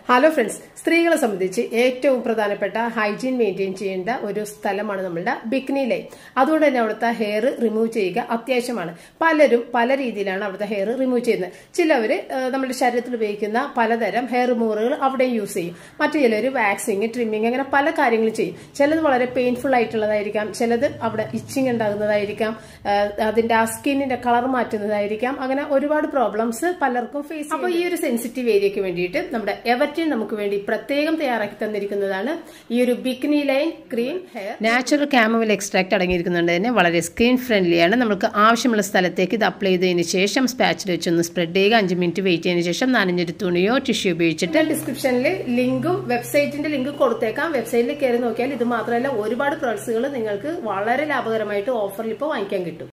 hello friends സ്ത്രീകളെ സംബന്ധിച്ച് ഏറ്റവും പ്രധാനപ്പെട്ട ഹൈജീൻ മെയിൻറ്റെയിൻ ചെയ്യേണ്ട ഒരു സ്ഥലമാണ് നമ്മളുടെ ബിക്നി ലൈൻ അതുകൊണ്ട് തന്നെ അവിടുത്തെ ഹെയർ റിമൂവ് ചെയ്യുക അത്യാവശ്യമാണ് പലരും പല രീതിയിലാണ് അവിടുത്തെ ഹെയർ റിമൂവ് ചെയ്യുന്നത് ചിലവർ നമ്മുടെ ശരീരത്തിൽ ഉപയോഗിക്കുന്ന പലതരം ഹെയർ റിമൂവറുകൾ അവിടെ യൂസ് ചെയ്യും മറ്റു ചിലർ വാക്സിങ് ട്രിമ്മിങ് അങ്ങനെ പല കാര്യങ്ങളും ചെയ്യും ചിലത് വളരെ പെയിൻഫുൾ ആയിട്ടുള്ളതായിരിക്കാം ചിലത് അവിടെ ഇച്ചിങ് ഉണ്ടാകുന്നതായിരിക്കാം ആ, അതിന്റെ ആ സ്കിന്നിന്റെ കളർ മാറ്റുന്നതായിരിക്കാം അങ്ങനെ ഒരുപാട് പ്രോബ്ലംസ് പലർക്കും ഫേസ് അപ്പോൾ ഈ ഒരു സെൻസിറ്റീവ് ഏരിയക്ക് വേണ്ടിയിട്ട് നമ്മുടെ എവർറ്റിൻ നമുക്ക് വേണ്ടി പ്രത്യേകം തയ്യാറാക്കി തന്നിരിക്കുന്നതാണ് ഈ ഒരു bikini line cream hair natural chamomile extract അടങ്ങിയിരിക്കുന്നുണ്ട് തന്നെ വളരെ സ്കിൻ ഫ്രണ്ട്ലിയാണ് നമുക്ക് ആവശ്യമുള്ള സ്ഥലത്തേക്ക് ഇത് അപ്ലൈ ചെയ്തതിന് ശേഷം സ്പാച്ചിൽ വെച്ചൊന്ന് സ്പ്രെഡ് ചെയ്യുക അഞ്ച് മിനിറ്റ് വെയിറ്റ് ചെയ്തതിന് ശേഷം നനഞ്ഞൊരു തുണിയോ ടിഷ്യൂ ഉപയോഗിച്ചിട്ട് ഡിസ്ക്രിപ്ഷനിൽ ലിങ്കും വെബ്സൈറ്റിന്റെ ലിങ്ക് കൊടുത്തേക്കാം വെബ്സൈറ്റിൽ കയറി നോക്കിയാൽ ഇത് മാത്രമല്ല ഒരുപാട് പ്രോഡക്ട്സുകൾ നിങ്ങൾക്ക് വളരെ ലാഭകരമായിട്ട് ഓഫറിൽ ഇപ്പോൾ വാങ്ങിക്കാൻ കിട്ടും